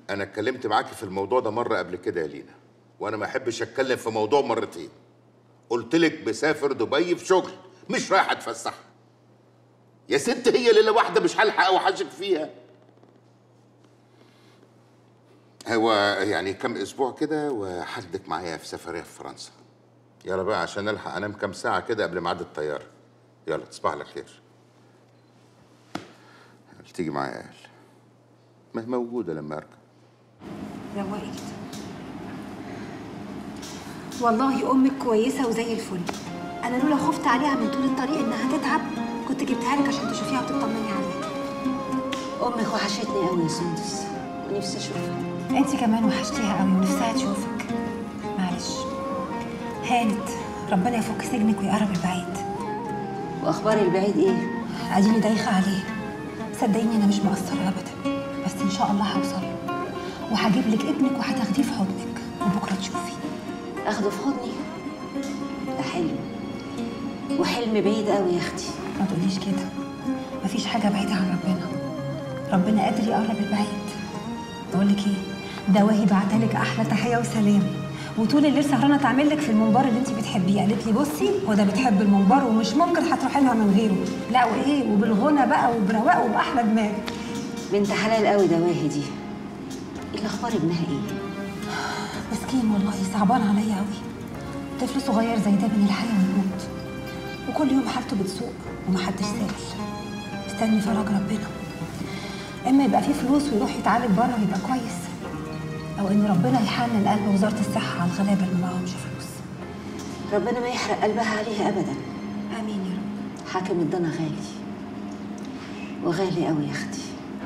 انا اتكلمت معاكي في الموضوع ده مره قبل كده يا لينا وانا ما احبش اتكلم في موضوع مرتين قلت لك بسافر دبي في شغل مش رايح اتفسح يا ست هي ليله واحده مش هلحق اوحشك فيها هو يعني كم اسبوع كده وحدك معايا في سفريه في فرنسا يلا بقى عشان الحق انام كام ساعه كده قبل ميعاد الطياره يلا تصبح على خير يلا تيجي معايا يا اهل ما هي موجوده لما ارجع روقي كده والله امك كويسه وزي الفل انا لولا خفت عليها من طول الطريق انها تتعب كنت جبتها لك عشان تشوفيها وتطمني عليها امك وحشتني قوي يا سندس ونفسي اشوفها انت كمان وحشتيها قوي ونفسها تشوفك معلش هانت ربنا يفك سجنك ويقرب البعيد واخبار البعيد ايه اديني دايخه عليه صدقيني انا مش مقصره ابدا بس ان شاء الله هوصل له وهجيب لك ابنك وهتاخديه في حضنك وبكره تشوفي اخده في حضني ده حلم وحلم بعيد قوي يا اختي ما تقوليش كده مفيش حاجه بعيده عن ربنا ربنا قادر يقرب البعيد بقول لك ايه ده واهي بعتلك احلى تحيه وسلام وطول الليل سهرانه تعمل لك في المنبر اللي انت بتحبيه قالت لي بصي هو ده بتحب المنبر ومش ممكن هتروحي لها من غيره لا وايه وبالغنى بقى وبرواق وباحلى دماغ بنت حلال قوي دواهي دي الاخبار ابنها ايه مسكين والله صعبان عليا قوي طفل صغير زي ده بين الحياه والموت وكل يوم حالته بتسوء ومحدش سائل استني فرج ربنا اما يبقى فيه فلوس ويروح يتعالج بره ويبقى كويس او ان ربنا يحنن قلب وزاره الصحه على الغلابه اللي معاهمش فلوس ربنا ما يحرق قلبها عليها ابدا امين يا رب حاكم الضنا غالي وغالي قوي يا اختي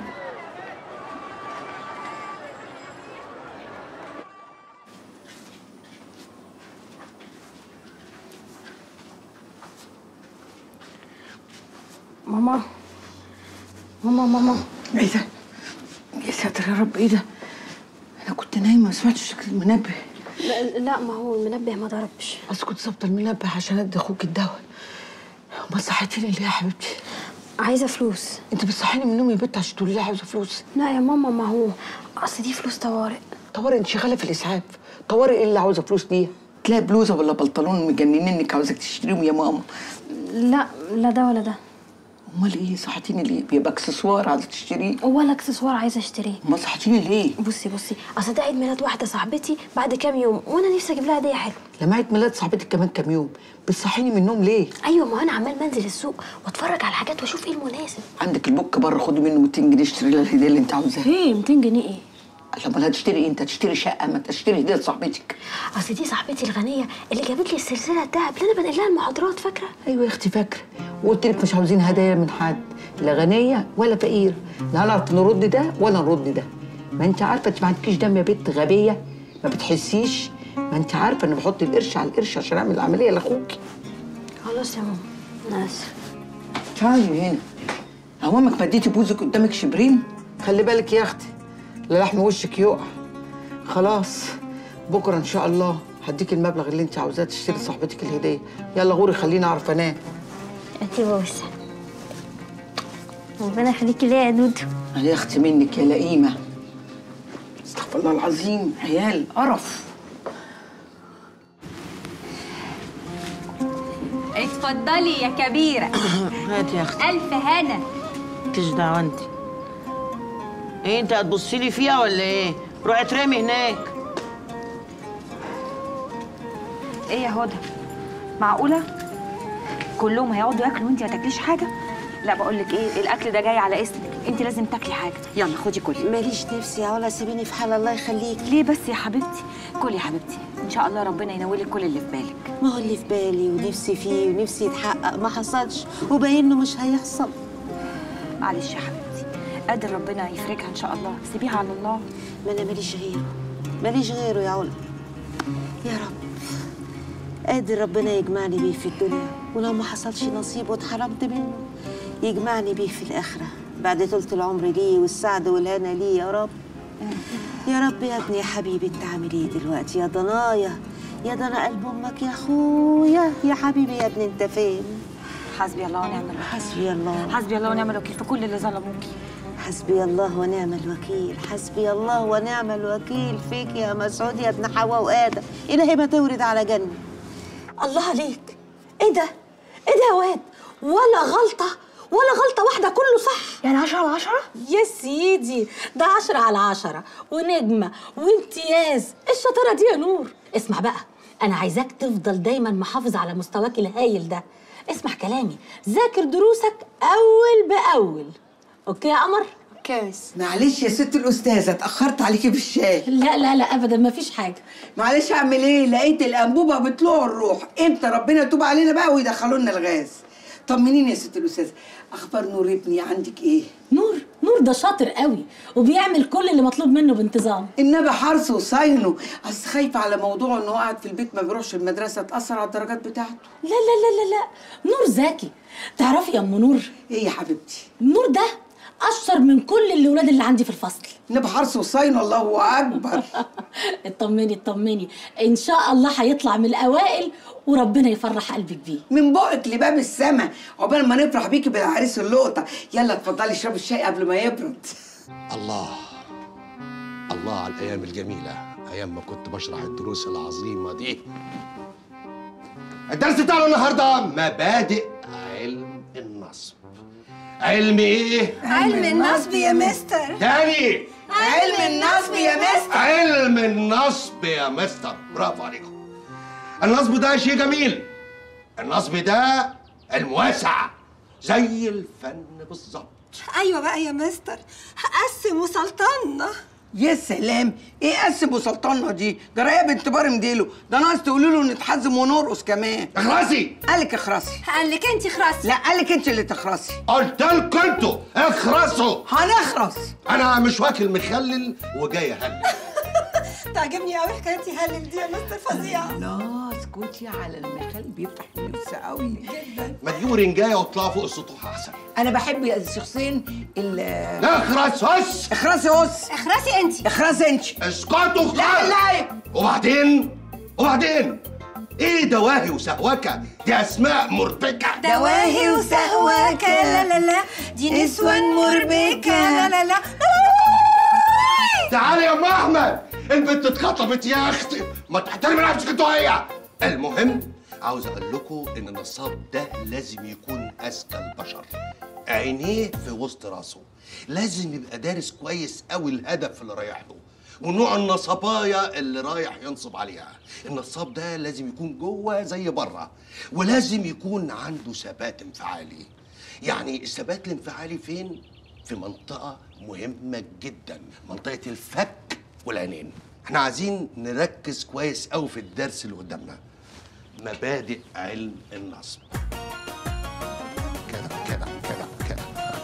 ماما ماما ماما ايه ده؟ يا ساتر يا رب ايه ده؟ انا كنت نايمه ما سمعتش شكل المنبه لا, لا ما هو المنبه ما ضربش بس كنت ظابطه المنبه عشان ادي اخوك الدواء ما صحيتيني ليه يا حبيبتي؟ عايزه فلوس انت بتصحيني من النوم يا بنت عشان تقولي لي عاوزه فلوس لا يا ماما ما هو اصل دي فلوس طوارئ طوارئ انت شغاله في الاسعاف طوارئ ايه اللي عاوزه فلوس ليها؟ تلاقي بلوزه ولا بنطلون مجننينك عاوزك تشتريهم يا ماما لا لا ده ولا ده امال ايه صحتيني ليه؟ بيبقى اكسسوار عايزه تشتريه ولا اكسسوار عايزه اشتريه امال صحتيني ليه؟ بصي بصي اصل ده عيد ميلاد واحده صاحبتي بعد كام يوم وانا نفسي اجيب لها هديه حلوه لما عيد ميلاد صاحبتك كمان كام يوم بتصحيني من النوم ليه؟ ايوه ما انا عمال منزل السوق واتفرج على حاجات واشوف ايه المناسب عندك البوك بره خدي منه 200 جنيه اشتري لها الهديه اللي انت عاوزاها ايه 200 جنيه ايه لما هتشتري ايه انت تشتري شقه ما تشتري هديه لصاحبتك اصل دي صاحبتي الغنيه اللي جابت لي السلسله الذهب اللي انا بنقل لها المحاضرات فاكره ايوه يا اختي فاكره وقلت لك مش عاوزين هدايا من حد لا غنيه ولا فقير لا نعرف نرد ده ولا نرد ده ما انت عارفه انت ما عندكيش دم يا بنت غبيه ما بتحسيش ما انت عارفه ان بحط القرش على القرش عشان اعمل العمليه لاخوكي خلاص يا ماما انا اسفه تعالي هنا اوامك مديتي بوزك قدامك شبرين خلي بالك يا اختي لا لحم وشك يقع خلاص بكره ان شاء الله هديك المبلغ اللي انت عاوزاه تشتري صاحبتك الهديه يلا غوري خليني اعرف انام انتي بوسه ربنا يخليكي ليا يا دودو انا يا اختي منك يا لئيمه استغفر الله العظيم عيال قرف اتفضلي يا كبيرة هات يا اختي ألف هنا مالكيش دعوه انت ايه انت هتبصي لي فيها ولا ايه روحي اترمي هناك إيه يا هدى معقولة كلهم هيقعدوا ياكلوا وانت ما تاكليش حاجة لا بقول لك ايه الاكل ده جاي على اسمك انت لازم تاكلي حاجة يلا خدي كلي ماليش نفسي يا علا سيبيني في حال الله يخليك ليه بس يا حبيبتي كلي يا حبيبتي ان شاء الله ربنا ينولك كل اللي في بالك ما هو اللي في بالي ونفسي فيه ونفسي يتحقق ما حصلش وباين له مش هيحصل معلش يا حبيبتي قادر ربنا يفرجها ان شاء الله سيبيها على الله ما انا ماليش غيره ماليش غيره يا علا يا رب قادر ربنا يجمعني بيه في الدنيا ولو ما حصلش نصيب واتحرمت منه يجمعني بيه في الآخرة بعد طولة العمر ليه والسعد والهنا ليه يا رب يا رب يا ابني يا حبيبي انت عامل ايه دلوقتي يا ضنايا يا ضنا قلب امك يا اخويا يا حبيبي يا ابني انت فين حسبي الله ونعم الوكيل حسبي الله حسبي الله ونعم الوكيل في كل اللي ظلموكي حسبي الله ونعم الوكيل حسبي الله ونعم الوكيل فيك يا مسعود يا ابن حواء وآدم إلهي ما تورد على جنة الله عليك ايه ده ايه ده يا واد ولا غلطه ولا غلطه واحده كله صح يعني عشرة على عشرة يا سيدي ده عشرة على عشرة ونجمة وامتياز الشطارة دي يا نور اسمع بقى أنا عايزاك تفضل دايما محافظ على مستواك الهايل ده اسمع كلامي ذاكر دروسك أول بأول أوكي يا قمر؟ كاس معلش يا ست الاستاذه اتاخرت عليكي بالشاي لا لا لا أبدا مفيش حاجة معلش اعمل ايه لقيت الانبوبه بطلوع الروح امتى ربنا يتوب علينا بقى ويدخلوا لنا الغاز طمنيني يا ست الاستاذه اخبار نور ابني عندك ايه نور نور ده شاطر قوي وبيعمل كل اللي مطلوب منه بانتظام النبي حرصه وصاينه اصل خايفه على موضوع انه قاعد في البيت ما بيروحش المدرسه تاثر على الدرجات بتاعته لا لا لا لا لا نور ذكي تعرفي يا ام نور ايه يا حبيبتي نور ده اشطر من كل الاولاد اللي عندي في الفصل النبي حرصه وصاينه الله اكبر اطمني اطمني ان شاء الله هيطلع من الاوائل وربنا يفرح قلبك بيه من بقك لباب السما عقبال ما نفرح بيكي بالعريس اللقطه يلا اتفضلي اشربي الشاي قبل ما يبرد الله الله على الأيام الجميلة أيام ما كنت بشرح الدروس العظيمة دي الدرس بتاعنا النهاردة مبادئ علم النصب علم إيه؟ علم النصب يا مستر تاني علم النصب يا مستر علم النصب يا مستر برافو عليكم النصب ده شيء جميل النصب ده علم واسع زي الفن بالظبط ايوه بقى يا مستر قسم وسلطنا يا سلام ايه قسم وسلطانه دي جرايه بنت بار مديله ده ناقص تقولوا له نتحزم ونرقص كمان اخرسي قالك اخرسي قال لك انت خراسي لا قالك انت اللي تخرسي قلت لكم انتوا اخرسوا هنخرس انا مش واكل مخلل وجاي اهلل تعجبني قوي حكايتي هلل دي يا مستر فظيعه لا اسكتي على المخل بيفتح النفس قوي ما تجيبوا رنجايه وطلعوا فوق السطوح احسن انا بحب الشخصين ال اخرس هس اخرسي هس اخرسي انت اخرسي انت اسكتوا لا خالص لا وبعدين وبعدين ايه دواهي وسهوكه دي اسماء مربكه دواهي وسهواك لا لا لا دي نسوان مربكة لا لا لا تعالي يا ام احمد البنت اتخطبت يا اختي ما تحترمي نفسك انتوا هي المهم عاوز اقول لكم ان النصاب ده لازم يكون اذكى البشر عينيه في وسط راسه لازم يبقى دارس كويس قوي الهدف اللي رايح له ونوع النصبايا اللي رايح ينصب عليها النصاب ده لازم يكون جوه زي بره ولازم يكون عنده ثبات انفعالي يعني الثبات الانفعالي فين في منطقة مهمة جدا منطقة الفك والعينين احنا عايزين نركز كويس قوي في الدرس اللي قدامنا مبادئ علم النصب كده كده كده كده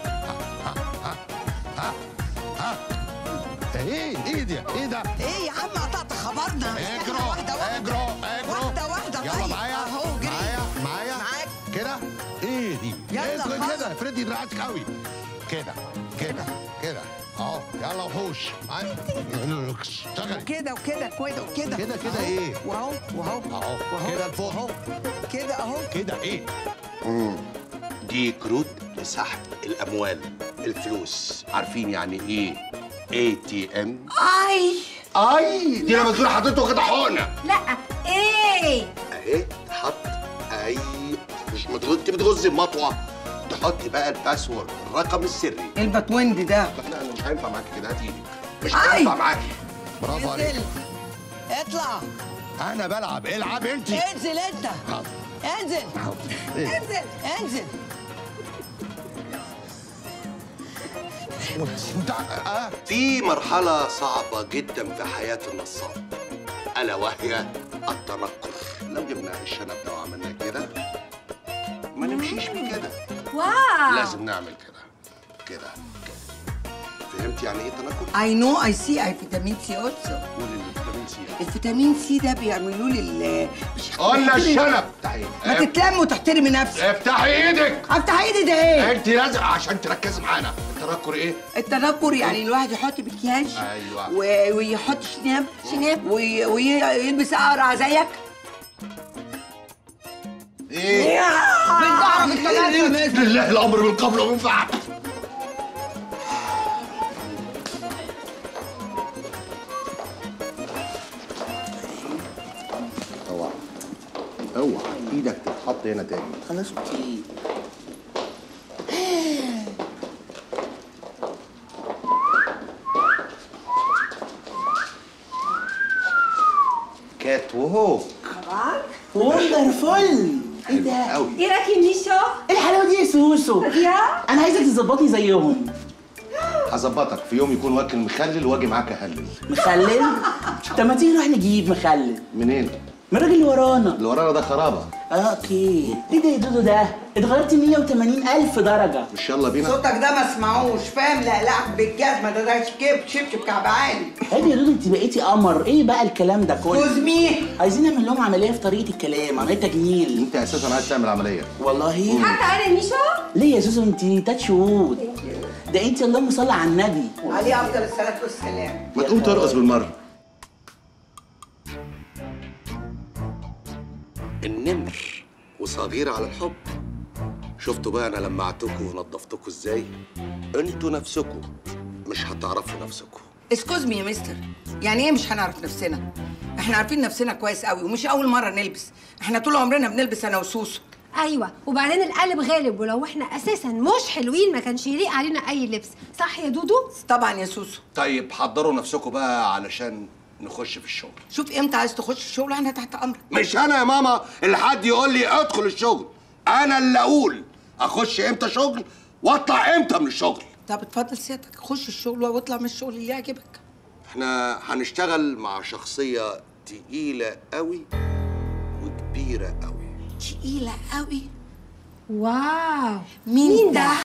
ايه ايه ده ايه ده ايه يا عم قطعت خبرنا اجروا واحدة واحدة. اجروا اجروا واحدة واحدة يلا طيب. معايا أهو جري. معايا معايا معاك. كده ايه دي يلا إيه كده خلاص. كده افردي دراعاتك قوي كده كده كده اهو يلا وحوش اشتغلي كده وكده كده وكده كده كده أهو. إيه؟ واهو واهو اهو وأهو. كده لفوق أهو. كده اهو كده ايه دي كروت لسحب الاموال الفلوس عارفين يعني ايه اي تي ام اي اي دي لما تكون حضرته كده حقنه لا ايه اهي تحط اي مش متغ- انت بتغزي المطوه تحطي بقى الباسورد الرقم السري البتويند ده لا انا مش هينفع معاكي كده هات ايدك مش أي. هينفع معاكي برافو عليك انزل اطلع انا بلعب العب انت انزل انت حاضر. انزل إيه؟ انزل انزل انت اه في مرحلة صعبة جدا في حياة النصاب ألا وهي التنكر لو جبنا الشنب ده وعملنا كده ما نمشيش بيه كده واو لازم نعمل كده كده كده فهمت يعني ايه تنكر؟ اي نو اي سي اي فيتامين سي اولسو قول الفيتامين سي الفيتامين سي ده بيعملوا لي ال مش قلنا الشنب تعالي ما تتلم وتحترم نفسك افتحي ايدك افتح ايدي ده ايه؟ انت لازم عشان تركزي معانا التنكر ايه؟ التنكر يعني الواحد يحط مكياج أيوة. و- ويحط شناب شناب وي- ويلبس قرع زيك ايه؟ بالظهر بالثلاثة لله الامر من قبل ومن بعد اوعى ايدك تتحط هنا تاني خلاص اوكي كات ووك وندرفول ايه ده؟ قوي ايه رايك يا ميشو؟ ايه الحلاوه دي يا سوسو؟ يا انا عايزك تظبطني زيهم هظبطك في يوم يكون واكل مخلل واجي معاك اهلل مخلل؟ طب ما تيجي نروح نجيب مخلل منين؟ من الراجل اللي ورانا اللي ورانا ده خرابه آه، اوكي ايه ده يا دودو ده؟ اتغيرت 180 الف درجه مش يلا بينا صوتك ده ما اسمعوش فاهم لقلعك بالجزمه ده ده شكيب شبشب كعب عالي عيب يا دودو انت بقيتي قمر ايه بقى الكلام ده كله؟ جوز مين؟ عايزين نعمل لهم عمليه في طريقه الكلام عمليه تجميل انت اساسا عايز تعمل عمليه والله حتى انا يا ميشو؟ ليه يا سوسو انت تاتش وود ده انت اللهم صل على النبي عليه افضل الصلاه والسلام ما تقوم ترقص بالمره النمر وصغير على الحب شفتوا بقى انا لمعتكم ونضفتكم ازاي انتوا نفسكم مش هتعرفوا نفسكم اسكوز مي يا مستر يعني ايه مش هنعرف نفسنا احنا عارفين نفسنا كويس قوي ومش اول مره نلبس احنا طول عمرنا بنلبس انا وسوسو ايوه وبعدين القالب غالب ولو احنا اساسا مش حلوين ما كانش يليق علينا اي لبس صح يا دودو طبعا يا سوسو طيب حضروا نفسكم بقى علشان نخش في الشغل شوف امتى عايز تخش الشغل انا تحت امرك مش انا يا ماما اللي حد يقول لي ادخل الشغل انا اللي اقول اخش امتى شغل واطلع امتى من الشغل طب اتفضل سيادتك خش الشغل واطلع من الشغل اللي يعجبك احنا هنشتغل مع شخصية تقيلة قوي وكبيرة قوي تقيله قوي واو مين ده